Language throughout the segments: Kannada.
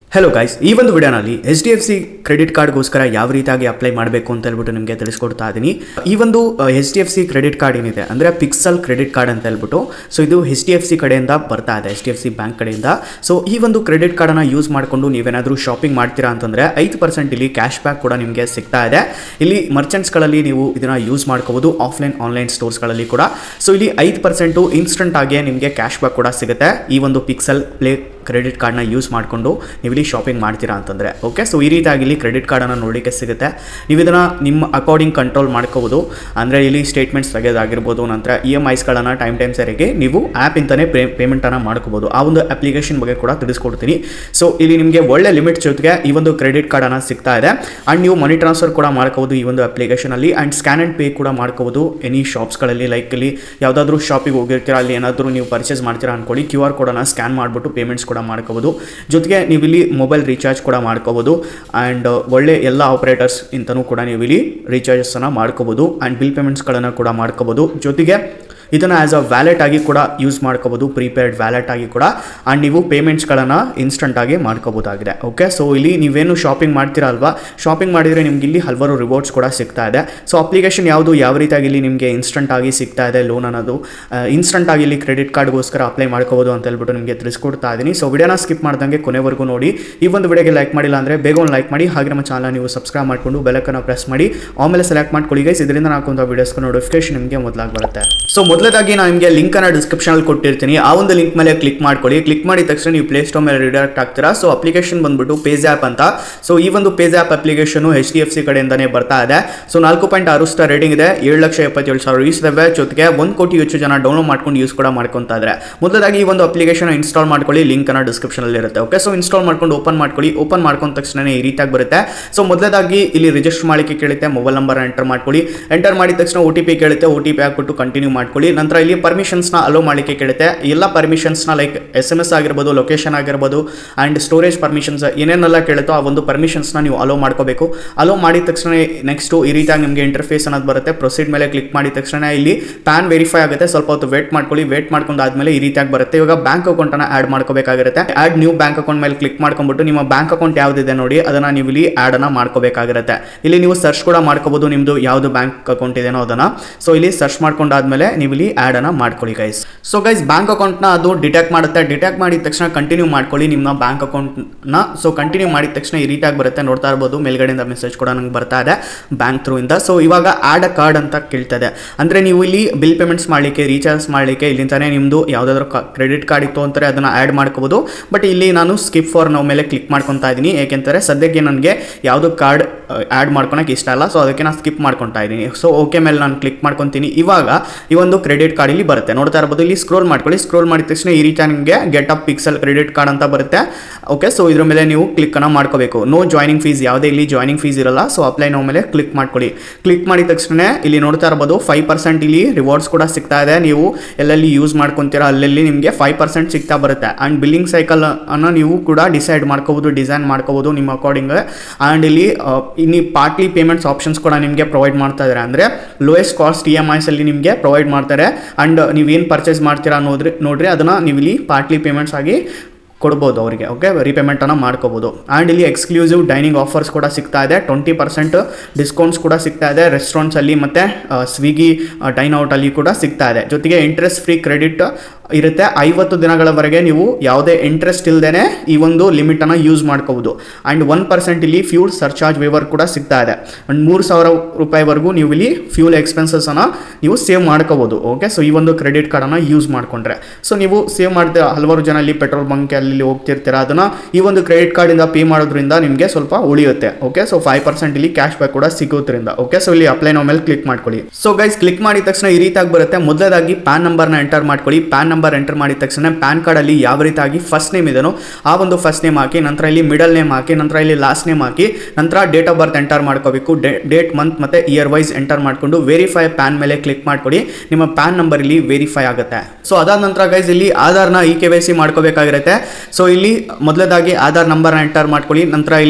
ಹೆಲೋ ಗೈಸ್ ಈ ಒಂದು ವಿಡಿಯೋನಲ್ಲಿ H D F C credit ಕಾರ್ಡ್ಗೋಸ್ಕರ ಯಾವ ರೀತಿಯಾಗಿ ಅಪ್ಲೈ ಮಾಡಬೇಕು ಅಂತ ಹೇಳ್ಬಿಟ್ಟು ನಿಮಗೆ ತಿಳಿಸ್ಕೊಡ್ತಾ ಇದ್ದೀನಿ ಈ ಒಂದು H D F C credit card ಏನಿದೆ ಅಂದರೆ ಪಿಕ್ಸಲ್ ಕ್ರೆಡಿಟ್ ಕಾರ್ಡ್ ಅಂತ ಹೇಳ್ಬಿಟ್ಟು ಸೊ ಇದು ಎಚ್ ಡಿ ಎಫ್ ಸಿ ಕಡೆಯಿಂದ ಬರ್ತಾ ಇದೆ H D F C bank ಕಡೆಯಿಂದ ಸೊ ಈ ಒಂದು ಕ್ರೆಡಿಟ್ ಕಾರ್ಡನ್ನು ಯೂಸ್ ಮಾಡಿಕೊಂಡು ನೀವೇನಾದರೂ ಶಾಪಿಂಗ್ ಮಾಡ್ತೀರಾ ಅಂತಂದರೆ ಐದು ಪರ್ಸೆಂಟ್ ಇಲ್ಲಿ ಕ್ಯಾಶ್ ಬ್ಯಾಕ್ ಕೂಡ ನಿಮಗೆ ಸಿಗ್ತಾ ಇದೆ ಇಲ್ಲಿ ಮರ್ಚೆಂಟ್ಸ್ಗಳಲ್ಲಿ ನೀವು ಇದನ್ನು ಯೂಸ್ ಮಾಡ್ಕೋಬೋದು ಆಫ್ಲೈನ್ ಆನ್ಲೈನ್ ಸ್ಟೋರ್ಸ್ಗಳಲ್ಲಿ ಕೂಡ ಸೊ ಇಲ್ಲಿ ಐದು ಪರ್ಸೆಂಟು ಇನ್ಸ್ಟಂಟ್ ಆಗಿ ನಿಮಗೆ ಕ್ಯಾಶ್ ಬ್ಯಾಕ್ ಕೂಡ ಸಿಗುತ್ತೆ ಈ ಒಂದು ಪಿಕ್ಸಲ್ ಪ್ಲೇ ಕ್ರೆಡಿಟ್ ಕಾರ್ಡ್ನ ಯೂಸ್ ಮಾಡಿಕೊಂಡು ನೀವು ಇಲ್ಲಿ ಶಾಪಿಂಗ್ ಮಾಡ್ತೀರಾ ಅಂತಂದರೆ ಓಕೆ ಸೊ ಈ ರೀತಿಯಾಗಿ ಇಲ್ಲಿ ಕ್ರೆಡಿಟ್ ಕಾರ್ಡನ್ನು ನೋಡಲಿಕ್ಕೆ ಸಿಗುತ್ತೆ ನೀವು ಇದನ್ನು ನಿಮ್ಮ ಅಕಾರ್ಡಿಂಗ್ ಕಂಟ್ರೋಲ್ ಮಾಡ್ಕೋಬೋದು ಅಂದರೆ ಇಲ್ಲಿ ಸ್ಟೇಟ್ಮೆಂಟ್ಸ್ ತೆಗೆಯೋದಾಗಿರ್ಬೋದು ನಂತರ ಇ ಎಮ್ ಐಸ್ಗಳನ್ನು ಟೈಮ್ ಟೈಮ್ ಸರಿಗೆ ನೀವು ಆ್ಯಪಿಂದನೇ ಪೇ ಪೇಮೆಂಟನ್ನು ಮಾಡ್ಕೋಬೋದು ಆ ಒಂದು ಅಪ್ಲಿಕೇಶನ್ ಬಗ್ಗೆ ಕೂಡ ತಿಳಿಸ್ಕೊಡ್ತೀನಿ ಸೊ ಇಲ್ಲಿ ನಿಮಗೆ ಒಳ್ಳೆ ಲಿಮಿಟ್ ಜೊತೆಗೆ ಈ ಒಂದು ಕ್ರೆಡಿಟ್ ಕಾರ್ಡನ್ನು ಸಿಗ್ತಾ ಇದೆ ಆ್ಯಂಡ್ ನೀವು ಮನಿ ಟ್ರಾನ್ಸ್ಫರ್ ಕೂಡ ಮಾಡ್ಕೋಬೋದು ಈ ಒಂದು ಅಪ್ಲಿಕೇಶನಲ್ಲಿ ಆ್ಯಂಡ್ ಸ್ಕ್ಯಾನ್ ಆ್ಯಂಡ್ ಪೇ ಕೂಡ ಮಾಡ್ಕೋಬೋದು ಎನಿ ಶಾಪ್ಸ್ಗಳಲ್ಲಿ ಲೈಕ್ ಇಲ್ಲಿ ಯಾವುದಾದ್ರೂ ಶಾಪಿಗೆ ಹೋಗಿರ್ತೀರಾ ಅಲ್ಲಿ ಏನಾದರೂ ನೀವು ಪರ್ಚೇಸ್ ಮಾಡ್ತೀರಾ ಅನ್ಕೊಳ್ಳಿ ಕ್ಯೂ ಆರ್ ಕೋಡನ್ನು ಸ್ಕ್ಯಾನ್ ಮಾಡಿಬಿಟ್ಟು ಪೇಮೆಂಟ್ಸ್ ಕೂಡ ಮಾಡ್ಕೋಬೋದು ಜೊತೆಗೆ ನೀವು ಇಲ್ಲಿ ಮೊಬೈಲ್ ರೀಚಾರ್ಜ್ ಕೂಡ ಮಾಡ್ಕೋಬೋದು ಆ್ಯಂಡ್ ಒಳ್ಳೆ ಎಲ್ಲ ಆಪ್ರೇಟರ್ಸ್ ಇಂತನೂ ಕೂಡ ನೀವು ಇಲ್ಲಿ ರೀಚಾರ್ಜಸ್ಸನ್ನು ಮಾಡ್ಕೋಬೋದು ಆ್ಯಂಡ್ ಬಿಲ್ ಪೇಮೆಂಟ್ಸ್ಗಳನ್ನು ಕೂಡ ಮಾಡ್ಕೋಬೋದು ಜೊತೆಗೆ ಇದನ್ನು ಆ್ಯಸ್ ಅ ವ್ಯಾಲೆಟ್ ಆಗಿ ಕೂಡ ಯೂಸ್ ಮಾಡ್ಕೋಬೋದು ಪ್ರೀಪೇಯ್ಡ್ ವ್ಯಾಲೆಟ್ ಆಗಿ ಕೂಡ ಆ್ಯಂಡ್ ನೀವು ಪೇಮೆಂಟ್ಸ್ಗಳನ್ನು ಇನ್ಸ್ಟಂಟಾಗಿ ಮಾಡ್ಕೋಬೋದಾಗಿದೆ ಓಕೆ ಸೊ ಇಲ್ಲಿ ನೀವೇನು ಶಾಪಿಂಗ್ ಮಾಡ್ತೀರಾ ಅಲ್ವಾ ಶಾಪಿಂಗ್ ಮಾಡಿದರೆ ನಿಮ್ಗೆ ಇಲ್ಲಿ ಹಲವಾರು ರಿವಾರ್ಡ್ಸ್ ಕೂಡ ಸಿಗ್ತಾ ಇದೆ ಸೊ ಅಪ್ಲಿಕೇಶನ್ ಯಾವುದು ಯಾವ ರೀತಿಯಾಗಿ ಇಲ್ಲಿ ನಿಮಗೆ ಇನ್ಸ್ಟಂಟ್ ಆಗಿ ಸಿಗ್ತಾ ಇದೆ ಲೋನ್ ಅನ್ನೋದು ಇನ್ಸ್ಟಂಟ್ ಆಗಿ ಇಲ್ಲಿ ಕ್ರೆಡಿಟ್ ಕಾರ್ಡ್ಗೋಸ್ಕರ ಅಪ್ಲೈ ಮಾಡ್ಕೋಬೋದು ಅಂತ ಹೇಳ್ಬಿಟ್ಟು ನಿಮಗೆ ತಿಳಿಸ್ಕೊಡ್ತಾ ಇದ್ದೀನಿ ಸೊ ವಿಡಿಯೋನ ಸ್ಕಿಪ್ ಮಾಡ್ದಂಗೆ ಕೊನೆವರೆಗೂ ನೋಡಿ ಈ ಒಂದು ವಿಡಿಯೋಗೆ ಲೈಕ್ ಮಾಡಿಲ್ಲ ಅಂದರೆ ಬೇಗ ಒಂದು ಲೈಕ್ ಮಾಡಿ ಹಾಗೆ ನಮ್ಮ ಚಾನಲ್ ನೀವು ಸಬ್ಸ್ಕ್ರೈಬ್ ಮಾಡಿಕೊಂಡು ಬೆಲಕನ್ನು ಪ್ರೆಸ್ ಮಾಡಿ ಆಮೇಲೆ ಸೆಲೆಕ್ಟ್ ಮಾಡ್ಕೊಳ್ಳಿ ಗೈಸ್ ಇದರಿಂದ ಹಾಕುವಂಥ ವಿಡಿಯೋಸ್ಗೆ ನೋಟಿಫಿಕೇಶನ್ ನಿಮಗೆ ಮೊದಲಾಗಿ ಬರುತ್ತೆ ಸೊ ಮೊದಲದಾಗಿ ನಾನು ನಿಮಗೆ ಲಿಂಕ್ ಅನ್ನ ಡಿಸ್ಕ್ರಿಪ್ಷನ್ ಅಲ್ಲಿ ಕೊಟ್ಟಿರ್ತೀನಿ ಆ ಒಂದು ಲಿಂಕ್ ಮೇಲೆ ಕ್ಲಿಕ್ ಮಾಡ್ಕೊಳ್ಳಿ ಕ್ಲಿಕ್ ಮಾಡಿದ ತಕ್ಷಣ ನೀವು ಪ್ಲೇ ಸ್ಟೋರ್ ಮೇಲೆ ರಿಡೈರೆಕ್ಟ್ ಆಗ್ತೀರಾ ಸೊ ಅಪ್ಲಿಕೇಶನ್ ಬಂದ್ಬಿಟ್ಟು ಪೇಜ್ ಆ್ಯಪ್ ಅಂತ ಸೊ ಈ ಒಂದು page app application H D F C ಕಡೆಯಿಂದಾನೇ ಬರ್ತಾ ಇದೆ ಸೊ ನಾಲ್ಕು ಪಾಯಿಂಟ್ ಆರು ಸ್ಟಾರ್ ರೇಟಿಂಗ್ ಇದೆ ಏಳು ಲಕ್ಷ ಎಪ್ಪತ್ತೇಳು ಸಾವಿರ ಯೂಸ್ ಇದಾವೆ ಜೊತೆಗೆ ಒಂದು ಕೋಟಿ ಹೆಚ್ಚು ಜನ ಡೌನ್ಲೋಡ್ ಮಾಡ್ಕೊಂಡು ಯೂಸ್ ಕೂಡ ಮಾಡ್ಕೊಂತಾ ಇದ್ದಾರೆ ಮೊದಲಾಗಿ ಈ ಒಂದು ಅಪ್ಲಿಕೇಶನ್ ಇನ್ಸ್ಟಾಲ್ ಮಾಡ್ಕೊಳ್ಳಿ ಲಿಂಕ್ ಅನ್ನ ಡಿಸ್ಕ್ರಿಪ್ಷನ್ ಅಲ್ಲಿ ಇರುತ್ತೆ ಓಕೆ ಸೊ ಇನ್ಸ್ಟಾಲ್ ಮಾಡ್ಕೊಂಡು ಓಪನ್ ಮಾಡ್ಕೊಳ್ಳಿ ಓಪನ್ ಮಾಡ್ಕೊಂಡ ತಕ್ಷಣ ಈ ರೀತಿಯಾಗಿ ಬರುತ್ತೆ ಸೊ ಮೊದಲದಾಗಿ ಇಲ್ಲಿ ರಿಜಿಸ್ಟರ್ ಮಾಡಲಿಕ್ಕೆ ಕೇಳುತ್ತೆ ಮೊಬೈಲ್ ನಂಬರ್ ಎಂಟರ್ ಮಾಡ್ಕೊಳ್ಳಿ ಎಂಟರ್ ಮಾಡಿದ ತಕ್ಷಣ ಒ ಟಿ ಪಿ ಕೇಳುತ್ತೆ ಒ ಟಿ ಪಿ ಹಾಕ್ಬಿಟ್ಟು ಕಂಟಿನ್ಯೂ ಮಾಡ್ಕೊಳ್ಳಿ ನಂತರ ಇಲ್ಲಿ ಪರ್ಮಿಷನ್ಸ್ನ ಅಲೋ ಮಾಡಲಿಕ್ಕೆ ಕೇಳುತ್ತೆ ಎಲ್ಲ ಪರ್ಮಿಷನ್ಸ್ನ ಲೈಕ್ ಎಸ್ ಎಮ್ ಎಸ್ ಆಗಿರ್ಬೋದು ಲೊಕೇಶನ್ ಆಗಿರ್ಬೋದು ಆ್ಯಂಡ್ ಸ್ಟೋರೇಜ್ ಪರ್ಮಿಷನ್ಸ್ ಏನೇನೆಲ್ಲ ಕೇಳುತ್ತೋ ಆ ಒಂದು ಪರ್ಮಿಷನ್ಸ್ನ ನೀವು ಅಲೋ ಮಾಡ್ಕೋಬೇಕು ಅಲೋ ಮಾಡಿದ ತಕ್ಷಣ ನೆಕ್ಸ್ಟು ಈ ರೀತಿಯಾಗಿ ನಿಮಗೆ ಇಂಟರ್ಫೇಸ್ ಅನ್ನೋದು ಬರುತ್ತೆ ಪ್ರೊಸೀಡ್ ಮೇಲೆ ಕ್ಲಿಕ್ ಮಾಡಿದ ತಕ್ಷಣ ಇಲ್ಲಿ ಪ್ಯಾನ್ ವೆರಿಫೈ ಆಗುತ್ತೆ ಸ್ವಲ್ಪ ಹೊತ್ತು ವೇಟ್ ಮಾಡ್ಕೊಳ್ಳಿ ವೇಟ್ ಮಾಡ್ಕೊಂಡು ಆದಮೇಲೆ ಈ ರೀತಿಯಾಗಿ ಬರುತ್ತೆ ಇವಾಗ ಬ್ಯಾಂಕ್ ಅಕೌಂಟನ್ನು ಆ್ಯಡ್ ಮಾಡ್ಕೋಬೇಕಾಗಿರುತ್ತೆ ಆ್ಯಡ್ ನ್ಯೂ ಬ್ಯಾಂಕ್ ಅಕೌಂಟ್ ಮೇಲೆ ಕ್ಲಿಕ್ ಮಾಡ್ಕೊಂಡ್ಬಿಟ್ಟು ನಿಮ್ಮ ಬ್ಯಾಂಕ್ ಅಕೌಂಟ್ ಯಾವುದಿದೆ ನೋಡಿ ಅದನ್ನು ನೀವು ಇಲ್ಲಿ ಆ್ಯಡನ್ನು ಮಾಡ್ಕೋಬೇಕಾಗಿರುತ್ತೆ ಇಲ್ಲಿ ನೀವು ಸರ್ಚ್ ಕೂಡ ಮಾಡ್ಕೋಬೋದು ನಿಮ್ಮದು ಯಾವುದು ಬ್ಯಾಂಕ್ ಅಕೌಂಟ್ ಇದೆನೋ ಅದನ್ನು ಸೊ ಇಲ್ಲಿ ಸರ್ಚ್ ಮಾಡ್ಕೊಂಡಾದ್ಮೇಲೆ ನೀವು ಇಲ್ಲಿ ಆ್ಯಡನ್ನು ಮಾಡ್ಕೊಳ್ಳಿ ಗೈಸ್ ಸೊ ಗೈಸ್ ಬ್ಯಾಂಕ್ ಅಕೌಂಟ್ನ ಅದು ಡಿಟೆಕ್ಟ್ ಮಾಡುತ್ತೆ ಡಿಟೆಕ್ಟ್ ಮಾಡಿದ ತಕ್ಷಣ ಕಂಟಿನ್ಯೂ ಮಾಡ್ಕೊಳ್ಳಿ ನಿಮ್ಮ ಬ್ಯಾಂಕ್ ಅಕೌಂಟ್ನ ಸೊ ಕಂಟಿನ್ಯೂ ಮಾಡಿದ ತಕ್ಷಣ ಈ ರೀತಿಯಾಗಿ ಬರುತ್ತೆ ನೋಡ್ತಾ ಇರ್ಬೋದು ಮೇಲ್ಗಡೆಯಿಂದ ಮೆಸೇಜ್ ಕೂಡ ನಂಗೆ ಬರ್ತಾ ಇದೆ ಬ್ಯಾಂಕ್ ಥ್ರೂ ಇಂದ ಸೊ ಇವಾಗ ಆ್ಯಡ್ ಅ ಕಾರ್ಡ್ ಅಂತ ಕೇಳ್ತದೆ ಅಂದರೆ ನೀವು ಇಲ್ಲಿ ಬಿಲ್ ಪೇಮೆಂಟ್ಸ್ ಮಾಡಲಿಕ್ಕೆ ರೀಚಾರ್ಜ್ ಮಾಡಲಿಕ್ಕೆ ಇಲ್ಲಿಂದಾನೇ ನಿಮ್ಮದು ಯಾವುದಾದ್ರೂ ಕ್ರೆಡಿಟ್ ಕಾರ್ಡ್ ಇತ್ತು ಅಂತಾರೆ ಅದನ್ನು ಆ್ಯಡ್ ಮಾಡ್ಕೋಬೋದು ಬಟ್ ಇಲ್ಲಿ ನಾನು ಸ್ಕಿಪ್ ಫಾರ್ ನಾವು ಮೇಲೆ ಕ್ಲಿಕ್ ಮಾಡ್ಕೊತಾ ಇದ್ದೀನಿ ಏಕೆಂದರೆ ಸದ್ಯಕ್ಕೆ ನನಗೆ ಯಾವುದು ಕಾರ್ಡ್ ಆ್ಯಡ್ ಮಾಡ್ಕೊಳಕ್ಕೆ ಇಷ್ಟ ಅಲ್ಲ ಸೊ ಅದಕ್ಕೆ ನಾನು ಸ್ಕಿಪ್ ಮಾಡ್ಕೊತಾ ಇದ್ದೀನಿ ಸೊ ಓಕೆ ಮೇಲೆ ನಾನು ಕ್ಲಿಕ್ ಮಾಡ್ಕೊತೀನಿ ಇವಾಗ ಈ ಒಂದು ಕ್ರೆಡಿಟ್ ಕಾರ್ಡ್ ಇಲ್ಲಿ ಬರುತ್ತೆ ನೋಡ್ತಾ ಇರ್ಬೋದು ಇಲ್ಲಿ ಸ್ಕ್ರೋಲ್ ಮಾಡ್ಕೊಳ್ಳಿ ಸ್ಕ್ರೋಲ್ ಮಾಡಿದ ತಕ್ಷಣ ಈ ರೀತಿ ನಿಮಗೆ get up pixel credit card ಅಂತ ಬರುತ್ತೆ ಓಕೆ ಸೊ ಇದ್ರ ಮೇಲೆ ನೀವು ಕ್ಲಿಕ್ಕನ್ನು ಮಾಡ್ಕೋಬೇಕು ನೋ ಜಾಯ್ನಿಂಗ್ ಫೀಸ್ ಯಾವುದೇ ಇಲ್ಲಿ ಜಾಯ್ನಿಂಗ್ ಫೀಸ್ ಇರಲ್ಲ ಸೊ ಅಪ್ಲೈ ನಾವು ಮೇಲೆ ಕ್ಲಿಕ್ ಮಾಡ್ಕೊಳ್ಳಿ ಕ್ಲಿಕ್ ಮಾಡಿದ ತಕ್ಷಣ ಇಲ್ಲಿ ನೋಡ್ತಾ ಇರ್ಬೋದು ಫೈವ್ ಪರ್ಸೆಂಟ್ ಇಲ್ಲಿ ರಿವಾರ್ಡ್ಸ್ ಕೂಡ ಸಿಗ್ತಾ ಇದೆ ನೀವು ಎಲ್ಲೆಲ್ಲಿ ಯೂಸ್ ಮಾಡ್ಕೊತೀರಾ ಅಲ್ಲೆಲ್ಲಿ ನಿಮಗೆ ಫೈವ್ ಪರ್ಸೆಂಟ್ ಸಿಗ್ತಾ ಬರುತ್ತೆ ಆ್ಯಂಡ್ ಬಿಲ್ಲಿಂಗ್ ಸೈಕಲ್ ಅನ್ನು ನೀವು ಕೂಡ ಡಿಸೈಡ್ ಮಾಡ್ಕೋಬೋದು ಡಿಸೈನ್ ಮಾಡ್ಕೋಬೋದು ನಿಮ್ಮ ಅಕಾರ್ಡಿಂಗ್ ಆ್ಯಂಡ್ ಇಲ್ಲಿ ಇನ್ನು ಪಾರ್ಟ್ಲಿ ಪೇಮೆಂಟ್ಸ್ ಆಪ್ಷನ್ಸ್ ಕೂಡ ನಿಮಗೆ ಪ್ರೊವೈಡ್ ಮಾಡ್ತಾ ಇದ್ದಾರೆ ಅಂದರೆ ಲೋಯೆಸ್ಟ್ ಕಾಸ್ಟ್ ಇ ಎಮ್ ಐಸಲ್ಲಿ ನಿಮಗೆ ಪ್ರೊವೈಡ್ ಮಾಡ್ತಾರೆ ಆ್ಯಂಡ್ ನೀವೇನು ಪರ್ಚೇಸ್ ಮಾಡ್ತೀರಾ ಅನ್ನೋದ್ರಿ ನೋಡ್ರಿ ಅದನ್ನು ನೀವು ಇಲ್ಲಿ ಪಾರ್ಟ್ಲಿ ಪೇಮೆಂಟ್ಸ್ ಆಗಿ ಕೊಡ್ಬೋದು ಅವರಿಗೆ ಓಕೆ ರೀಪೇಮೆಂಟನ್ನು ಮಾಡ್ಕೋಬೋದು ಆ್ಯಂಡ್ ಇಲ್ಲಿ ಎಕ್ಸ್ಕ್ಲೂಸಿವ್ ಡೈನಿಂಗ್ ಆಫರ್ಸ್ ಕೂಡ ಸಿಗ್ತಾ ಇದೆ ಟ್ವೆಂಟಿ ಪರ್ಸೆಂಟ್ ಡಿಸ್ಕೌಂಟ್ಸ್ ಕೂಡ ಸಿಗ್ತಾ ಇದೆ ರೆಸ್ಟೋರೆಂಟ್ಸಲ್ಲಿ ಮತ್ತು ಸ್ವಿಗ್ಗಿ ಡೈನ್ ಔಟಲ್ಲಿ ಕೂಡ ಸಿಗ್ತಾ ಇದೆ ಜೊತೆಗೆ ಇಂಟ್ರೆಸ್ಟ್ ಫ್ರೀ ಕ್ರೆಡಿಟ್ ಇರುತ್ತೆ ಐವತ್ತು ದಿನಗಳವರೆಗೆ ನೀವು ಯಾವುದೇ ಇಂಟ್ರೆಸ್ಟ್ ಇಲ್ಲದೇ ಈ ಒಂದು ಲಿಮಿಟನ್ನು ಯೂಸ್ ಮಾಡ್ಕೋಬೋದು ಆ್ಯಂಡ್ ಒನ್ ಪರ್ಸೆಂಟ್ ಇಲ್ಲಿ ಫ್ಯೂಲ್ ಸರ್ಚಾರ್ಜ್ ವೇವರ್ ಕೂಡ ಸಿಗ್ತಾ ಇದೆ ಆ್ಯಂಡ್ ಮೂರು ಸಾವಿರ ರೂಪಾಯಿವರೆಗೂ ನೀವು ಇಲ್ಲಿ ಫ್ಯೂಲ್ ಎಕ್ಸ್ಪೆನ್ಸಸನ್ನು ನೀವು ಸೇವ್ ಮಾಡ್ಕೋಬೋದು ಓಕೆ ಸೊ ಈ ಒಂದು ಕ್ರೆಡಿಟ್ ಕಾರ್ಡನ್ನು ಯೂಸ್ ಮಾಡಿಕೊಂಡ್ರೆ ಸೊ ನೀವು ಸೇವ್ ಮಾಡಿದ ಹಲವಾರು ಜನ ಇಲ್ಲಿ ಪೆಟ್ರೋಲ್ ಬಂಕ್ ಅಲ್ಲಿ ಹೋಗ್ತಿರ್ತೀರ ಅದನ್ನು ಈ ಒಂದು ಕ್ರೆಡಿಟ್ ಕಾರ್ಡಿಂದ ಪೇ ಮಾಡೋದ್ರಿಂದ ನಿಮಗೆ ಸ್ವಲ್ಪ ಉಳಿಯುತ್ತೆ ಓಕೆ ಸೊ ಫೈವ್ ಪರ್ಸೆಂಟ್ ಇಲ್ಲಿ ಕ್ಯಾಶ್ ಬ್ಯಾಕ್ ಕೂಡ ಸಿಗೋದ್ರಿಂದ ಓಕೆ ಸೊ ಇಲ್ಲಿ ಅಪ್ಲೈ ನಾವು ಮೇಲೆ ಕ್ಲಿಕ್ ಮಾಡ್ಕೊಳ್ಳಿ ಸೊ ಗೈಸ್ ಕ್ಲಿಕ್ ಮಾಡಿದ ತಕ್ಷಣ ಈ ರೀತಿಯಾಗಿ ಬರುತ್ತೆ ಮೊದಲದಾಗಿ ಪ್ಯಾನ್ ನಂಬರ್ನ ಎಂಟರ್ ಮಾಡ್ಕೊಳ್ಳಿ ಪ್ಯಾನ್ ನಂಬರ್ ಎಂಟರ್ ಮಾಡಿದ ತಕ್ಷಣ ಪ್ಯಾನ್ ಕಾರ್ಡಲ್ಲಿ ಯಾವ ರೀತಿಯಾಗಿ ಫಸ್ಟ್ ನೇಮ್ ಇದೆನೋ ಆ ಒಂದು ಫಸ್ಟ್ ನೇಮ್ ಹಾಕಿ ನಂತರ ಇಲ್ಲಿ ಮಿಡಲ್ ನೇಮ್ ಹಾಕಿ ನಂತರ ಇಲ್ಲಿ ಲಾಸ್ಟ್ ನೇಮ್ ಹಾಕಿ ನಂತರ ಡೇಟ್ ಆಫ್ ಬರ್ತ್ ಎಂಟರ್ ಮಾಡ್ಕೋಬೇಕು ಡೇಟ್ ಮಂತ್ ಮತ್ತು ಇಯರ್ ವೈಸ್ ಎಂಟರ್ ಮಾಡಿಕೊಂಡು ವೆರಿಫೈ ಪ್ಯಾನ್ ಮೇಲೆ ಕ್ಲಿಕ್ ಮಾಡ್ಕೊಡಿ ನಿಮ್ಮ ಪ್ಯಾನ್ ನಂಬರ್ ಇಲ್ಲಿ ವೆರಿಫೈ ಆಗುತ್ತೆ ಸೊ ಅದಾದ ನಂತರ ಗೈಸ್ ಇಲ್ಲಿ ಆಧಾರ್ನ ಇ ಕೆ ವೈ ಸಿ ಮಾಡ್ಕೋಬೇಕಾಗಿರುತ್ತೆ ಸೊ ಇಲ್ಲಿ ಮೊದಲದಾಗಿ ಆಧಾರ್ ನಂಬರ್ನ ಎಂಟರ್ ಮಾಡ್ಕೊಳ್ಳಿ ನಂತರ ಇಲ್ಲಿ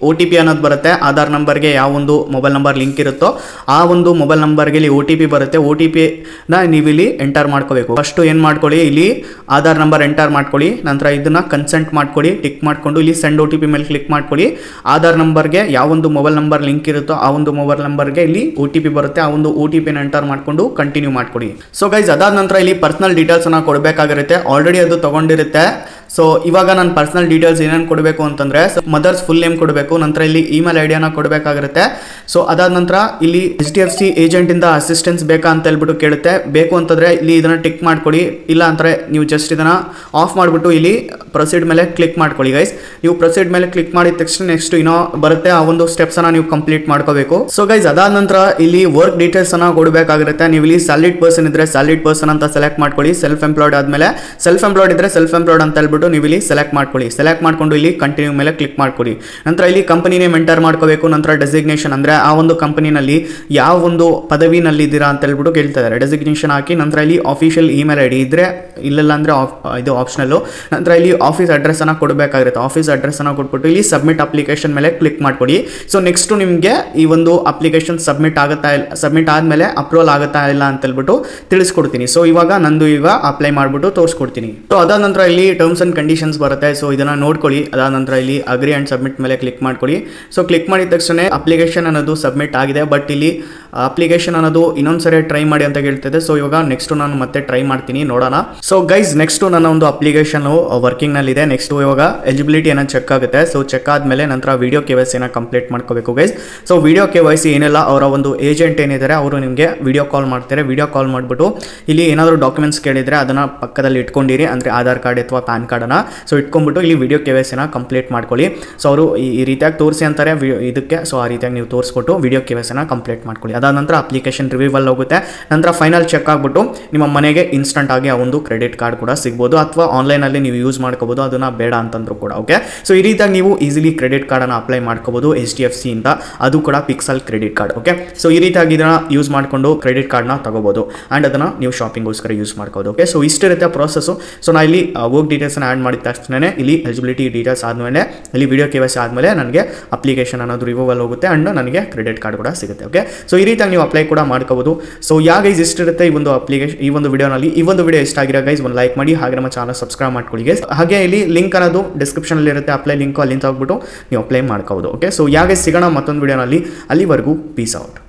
ಒ ಟಿ ಪಿ ಅನ್ನೋದು ಬರುತ್ತೆ ಆಧಾರ್ ನಂಬರ್ಗೆ ಯಾವ ಒಂದು ಮೊಬೈಲ್ ನಂಬರ್ ಲಿಂಕ್ ಇರುತ್ತೋ ಆ ಒಂದು ಮೊಬೈಲ್ ನಂಬರ್ಗೆ ಇಲ್ಲಿ ಒ ಟಿ ಪಿ ಬರುತ್ತೆ ಒ ಟಿ ಪಿನ ನೀವು ಇಲ್ಲಿ ಎಂಟರ್ ಮಾಡ್ಕೋಬೇಕು ಫಸ್ಟು ಏನು ಮಾಡ್ಕೊಳ್ಳಿ ಇಲ್ಲಿ ಆಧಾರ್ ನಂಬರ್ ಎಂಟರ್ ಮಾಡ್ಕೊಳ್ಳಿ ನಂತರ ಇದನ್ನ ಕನ್ಸೆಂಟ್ ಮಾಡ್ಕೊಳ್ಳಿ ಟಿಕ್ ಮಾಡ್ಕೊಂಡು ಇಲ್ಲಿ ಸೆಂಡ್ ಒ ಟಿ ಪಿ ಮೇಲೆ ಕ್ಲಿಕ್ ಮಾಡ್ಕೊಳ್ಳಿ ಆಧಾರ್ ನಂಬರ್ಗೆ ಯಾವ ಒಂದು ಮೊಬೈಲ್ ನಂಬರ್ ಲಿಂಕ್ ಇರುತ್ತೋ ಆ ಒಂದು ಮೊಬೈಲ್ ನಂಬರ್ಗೆ ಇಲ್ಲಿ ಒ ಟಿ ಪಿ ಬರುತ್ತೆ ಆ ಒಂದು ಒ ಟಿ ಪಿನ ಎಂಟರ್ ಮಾಡ್ಕೊಂಡು ಕಂಟಿನ್ಯೂ ಮಾಡ್ಕೊಳ್ಳಿ ಸೊ ಗೈಸ್ ಅದಾದ ನಂತರ ಇಲ್ಲಿ ಪರ್ಸನಲ್ ಡೀಟೇಲ್ಸ್ ಅನ್ನ ಕೊಡಬೇಕಾಗಿರುತ್ತೆ ಆಲ್ರೆಡಿ ಅದು ತಗೊಂಡಿರುತ್ತೆ ಸೊ ಇವಾಗ ನಾನು ಪರ್ಸನಲ್ ಡೀಟೇಲ್ಸ್ ಏನೇನು ಕೊಡಬೇಕು ಅಂತಂದ್ರೆ ಮದರ್ಸ್ ಫುಲ್ ನೇಮ್ ಕೊಡಬೇಕು ನಂತರ ಇಲ್ಲಿ ಇಮೇಲ್ ಐ ಡಿಯನ್ನ ಕೊಡಬೇಕಾಗಿರುತ್ತೆ ಸೊ ಅದಾದ ನಂತರ ಇಲ್ಲಿ ಎಚ್ ಡಿ ಎಫ್ ಸಿ ಏಜೆಂಟಿಂದ ಅಸಿಸ್ಟೆನ್ಸ್ ಬೇಕಾ ಅಂತ ಹೇಳ್ಬಿಟ್ಟು ಕೇಳುತ್ತೆ ಬೇಕು ಅಂತಂದ್ರೆ ಇಲ್ಲಿ ಇದನ್ನ ಟಿಕ್ ಮಾಡ್ಕೊಳ್ಳಿ ಇಲ್ಲ ಅಂದ್ರೆ ನೀವು ಜಸ್ಟ್ ಇದನ್ನ ಆಫ್ ಮಾಡಿಬಿಟ್ಟು ಇಲ್ಲಿ ಪ್ರೊಸೀಡ್ ಮೇಲೆ ಕ್ಲಿಕ್ ಮಾಡ್ಕೊಳ್ಳಿ ಗೈಸ್ ನೀವು ಪ್ರೊಸೀಡ್ ಮೇಲೆ ಕ್ಲಿಕ್ ಮಾಡಿದ ತಕ್ಷಣ ನೆಕ್ಸ್ಟ್ ಇನ್ನೋ ಬರುತ್ತೆ ಆ ಒಂದು ಸ್ಟೆಪ್ಸ್ ಅನ್ನ ನೀವು ಕಂಪ್ಲೀಟ್ ಮಾಡ್ಕೋಬೇಕು ಸೊ ಗೈಸ್ ಅದಾದ ನಂತರ ಇಲ್ಲಿ ವರ್ಕ್ ಡೀಟೇಲ್ಸ್ ಅನ್ನ ಕೊಡಬೇಕಾಗಿರುತ್ತೆ ನೀವು ಇಲ್ಲಿ ಸ್ಯಾಲಿಡ್ ಪರ್ಸನ್ ಇದ್ರೆ ಸ್ಯಾಲಿಡ್ ಪರ್ಸನ್ ಅಂತ ಸೆಲೆಕ್ಟ್ ಮಾಡ್ಕೊಳ್ಳಿ ಸೆಲ್ಫ್ ಎಂಪ್ಲಾಯ್ಡ್ ಆದ್ಮೇಲೆ ಸೆಲ್ಫ್ ಎಂಪ್ಲಾಯ್ಡ್ ಇದ್ರೆ ಸೆಲ್ಫ್ ಎಂಪ್ಲಾಯ್ಡ್ ಅಂತ ಹೇಳ್ಬಿಟ್ಟು ನೀವು ಇಲ್ಲಿ ಸೆಲೆಕ್ಟ್ ಮಾಡ್ಕೊಳ್ಳಿ ಸೆಲೆಕ್ಟ್ ಮಾಡ್ಕೊಂಡು ಇಲ್ಲಿ ಕಂಟಿನ್ಯೂ ಮೇಲೆ ಕ್ಲಿಕ್ ಮಾಡ್ಕೊಳ್ಳಿ ನಂತರ ಇಲ್ಲಿ ಕಂಪನಿ ನೇಮ್ ಎಂಟರ್ ಮಾಡ್ಕೋಬೇಕು ನಂತರ ಡೆಸಿಗ್ನೇಷನ್ ಅಂದ್ರೆ ಆ ಒಂದು ಕಂಪನಿನಲ್ಲಿ ಯಾವ ಒಂದು ಪದವಿನಲ್ಲಿ ಇದ್ದೀರಾ ಅಂತ ಹೇಳ್ಬಿಟ್ಟು ಕೇಳ್ತಾ ಇದ್ದಾರೆ ಡೆಸಿಗ್ನೇಷನ್ ಹಾಕಿ ನಂತರ ಇಲ್ಲಿ ಆಫಿಷಿಯಲ್ ಇಮೇಲ್ ಐ ಡಿ ಇದ್ರೆ ಇಲ್ಲೆಲ್ಲ ಅಂದ್ರೆ ಆಫ್- ಇದು ಆಪ್ಷನಲ್ಲು ನಂತರ ಇಲ್ಲಿ ಆಫೀಸ್ ಅಡ್ರೆಸ್ ಅನ್ನ ಕೊಡಬೇಕಾಗಿರುತ್ತೆ ಆಫೀಸ್ ಅಡ್ರೆಸ್ ಅನ್ನ ಕೊಟ್ಬಿಟ್ಟು ಇಲ್ಲಿ ಸಬ್ಮಿಟ್ ಅಪ್ಲಿಕೇಶನ್ ಮೇಲೆ ಕ್ಲಿಕ್ ಮಾಡ್ಕೊಡಿ ಸೊ ನೆಕ್ಸ್ಟ್ ನಿಮಗೆ ಈ ಒಂದು ಅಪ್ಲಿಕೇಶನ್ ಸಬ್ಮಿಟ್ ಆಗುತ್ತಾ ಇಲ್ಲ ಸಬ್ಮಿಟ್ ಆದಮೇಲೆ ಅಪ್ರೂವಲ್ ಆಗುತ್ತಾ ಇಲ್ಲ ಅಂತ ಹೇಳ್ಬಿಟ್ಟು ತಿಳಿಸ್ಕೊಡ್ತೀನಿ ಸೊ ಇವಾಗ ನಂದು ಈಗ ಅಪ್ಲೈ ಮಾಡಿಬಿಟ್ಟು ತೋರಿಸ್ಕೊಡ್ತೀನಿ ಸೊ ಅದಾದ ನಂತರ ಇಲ್ಲಿ ಟರ್ಮ್ಸ್ ಅಂಡ್ ಕಂಡೀಷನ್ಸ್ ಬರುತ್ತೆ ಸೊ ಇದನ್ನ ನೋಡ್ಕೊಳ್ಳಿ ಅದಾದ ನಂತರ ಇಲ್ಲಿ ಅಗ್ರಿ ಅಂಡ್ ಸಬ್ಮಿಟ್ ಮೇಲೆ ಕ್ಲಿಕ್ ಮಾಡ್ಕೊಳ್ಳಿ ಸೊ ಕ್ಲಿಕ್ ಮಾಡಿದ ತಕ್ಷಣ ಅಪ್ಲಿಕೇಶನ್ ಅನ್ನೋದು ಸಬ್ಮಿಟ್ ಆಗಿದೆ ಬಟ್ ಇಲ್ಲಿ ಅಪ್ಲಿಕೇಶನ್ ಅನ್ನೋದು ಇನ್ನೊಂದ್ಸರಿ ಟ್ರೈ ಮಾಡಿ ಅಂತ ಹೇಳ್ತಿದೆ ಸೊ ಇವಾಗ ನೆಕ್ಸ್ಟ್ ನಾನು ಮತ್ತೆ ಟ್ರೈ ಮಾಡ್ತೀನಿ ನೋಡೋಣ ಸೊ ಗೈಸ್ ನೆಕ್ಸ್ಟ್ ನನ್ನ ಒಂದು ಅಪ್ಲಿಕೇಶನ್ ವರ್ಕಿಂಗ್ ನಲ್ಲಿ ಇದೆ ನೆಕ್ಸ್ಟ್ ಇವಾಗ ಎಲಿಜಿಬಿಲಿಟಿ ಏನೋ ಚೆಕ್ ಆಗುತ್ತೆ ಸೊ ಚೆಕ್ ಆದ್ಮೇಲೆ ನಂತರ ವಿಡಿಯೋ ಕೆ ವೈ ಸಿನ ಕಂಪ್ಲೀಟ್ ಮಾಡ್ಕೋಬೇಕು guys so video K Y C ಏನೆಲ್ಲ ಅವರ ಒಂದು ಏಜೆಂಟ್ ಏನಿದ್ದಾರೆ ಅವರು ನಿಮಗೆ ವಿಡಿಯೋ ಕಾಲ್ ಮಾಡ್ತಾರೆ ವಿಡಿಯೋ ಕಾಲ್ ಮಾಡಿಬಿಟ್ಟು ಇಲ್ಲಿ ಏನಾದರೂ ಡಾಕ್ಯುಮೆಂಟ್ಸ್ ಕೇಳಿದ್ರೆ ಅದನ್ನ ಪಕ್ಕದಲ್ಲಿ ಇಟ್ಕೊಂಡಿರಿ ಅಂದ್ರೆ ಆಧಾರ್ ಕಾರ್ಡ್ ಅಥವಾ ಪ್ಯಾನ್ ಕಾರ್ಡನ್ನ ಸೊ ಇಟ್ಕೊಂಡ್ಬಿಟ್ಟು ಇಲ್ಲಿ ವಿಡಿಯೋ ಕೆ ವೈ ಸಿನ ಕಂಪ್ಲೀಟ್ ಮಾಡ್ಕೊಳ್ಳಿ ಸೊ ಅವರು ಈ ಈ ರೀತಿಯಾಗಿ ತೋರಿಸಿ ಅಂತಾರೆ ವಿ- ಇದಕ್ಕೆ ಸೊ ಆ ರೀತಿಯಾಗಿ ನೀವು ತೋರಿಸ್ಕೊಟ್ಟು ವಿಡಿಯೋ ಕೆ ವೈ ಸಿನ ಕಂಪ್ಲೀಟ್ ಮಾಡ್ಕೊಳ್ಳಿ ಅದಾದ ನಂತರ ಅಪ್ಲಿಕೇಶನ್ ರಿವ್ಯೂವಲ್ಲಿ ಹೋಗುತ್ತೆ ನಂತರ ಫೈನಲ್ ಚೆಕ್ ಆಗಿಬಿಟ್ಟು ನಿಮ್ಮ ಮನೆಗೆ ಇನ್ಸ್ಟಂಟ್ ಆಗಿ ಆ ಒಂದು ಕ್ರೆಡಿಟ್ ಕಾರ್ಡ್ ಕೂಡ ಸಿಗ್ಬೋದು ಅಥವಾ ಆನ್ಲೈನಲ್ಲಿ ನೀವು ಯೂಸ್ ಮಾಡ್ಕೋಬೋದು ಅದನ್ನ ಬೇಡ ಅಂತಂದ್ರು ಕೂಡ ಓಕೆ ಸೊ ಈ ರೀತಿಯಾಗಿ ನೀವು ಈಸಿಲಿ ಕ್ರೆಡಿಟ್ ಕಾರ್ಡನ್ನು ಅಪ್ಲೈ ಮಾಡ್ಕೋಬೋದು ಎಚ್ ಡಿ ಎಫ್ ಸಿ ಇಂದ ಅದು ಕೂಡ pixel credit card okay so ಈ ರೀತಿಯಾಗಿ ಇದನ್ನ ಯೂಸ್ ಮಾಡಿಕೊಂಡು ಕ್ರೆಡಿಟ್ ಕಾರ್ಡ್ನ ತಗೋಬೋದು ಆ್ಯಂಡ್ ಅದನ್ನು ನೀವು ಶಾಪಿಂಗೋಸ್ಕರ ಯೂಸ್ ಮಾಡ್ಕೋಬೋದು ಓಕೆ ಸೊ ಇಷ್ಟಿರುತ್ತೆ ಪ್ರೋಸೆಸ್ಸು ಸೊ ನಾ ಇಲ್ಲಿ ವರ್ಕ್ ಡೀಟೇಲ್ಸ್ನ ಆ್ಯಡ್ ಮಾಡಿದ ತಕ್ಷಣ ಇಲ್ಲಿ ಎಲಿಜಿಬಿಲಿಟಿ ಡೀಟೇಲ್ಸ್ ಆದಮೇಲೆ ಇಲ್ಲಿ ವಿಡಿಯೋ ಕೆ ವೈಸ್ ಆದಮೇಲೆ ನನಗೆ ಅಪ್ಲಿಕೇಶನ್ ಅನ್ನೋದು ರಿವೂವಲ್ ಹೋಗುತ್ತೆ ಆ್ಯಂಡ್ ನನಗೆ ಕ್ರೆಡಿಟ್ ಕಾರ್ಡ್ ಕೂಡ ಸಿಗುತ್ತೆ ಓಕೆ ಸೊ ಈ ರೀತಿಯಾಗಿ ನೀವು ಅಪ್ಲೈ ಕೂಡ ಮಾಡ್ಕೋಬೋದು ಸೊ ಯಾವ ಗೈಸ್ ಇಷ್ಟಿರುತ್ತೆ ಈ ಒಂದು ಅಪ್ಲಿಕೇಶನ್ ಈ ಒಂದು ವಿಡಿಯೋನಲ್ಲಿ ಈ ಒಂದು ವಿಡಿಯೋ ಇಷ್ಟ ಆಗಿರೋ ಗೈಸ್ ಒಂದು ಲೈಕ್ ಮಾಡಿ ಹಾಗೆ ನಮ್ಮ ಚಾನಲ್ ಸಬ್ಸ್ಕ್ರೈಬ್ ಮಾಡ್ಕೊಳ್ಳಿ guys. ಹಾಗೆ ಇಲ್ಲಿ ಲಿಂಕ್ ಅನ್ನೋದು ಡಿಸ್ಕ್ರಿಪ್ಷನಲ್ಲಿ ಇರುತ್ತೆ ಅಪ್ಲೈ ಲಿಂಕ್ ಅಲ್ಲಿಂದ ಹೋಗ್ಬಿಟ್ಟು ನೀವು ಅಪ್ಲೈ ಮಾಡ್ಕೋಬೋದು ಓಕೆ ಸೊ ಯಾವ guys ಸಿಗೋಣ ಮತ್ತೊಂದು ವಿಡಿಯೋನಲ್ಲಿ ಅಲ್ಲಿವರೆಗೂ ಪೀಸ್ ಔಟ್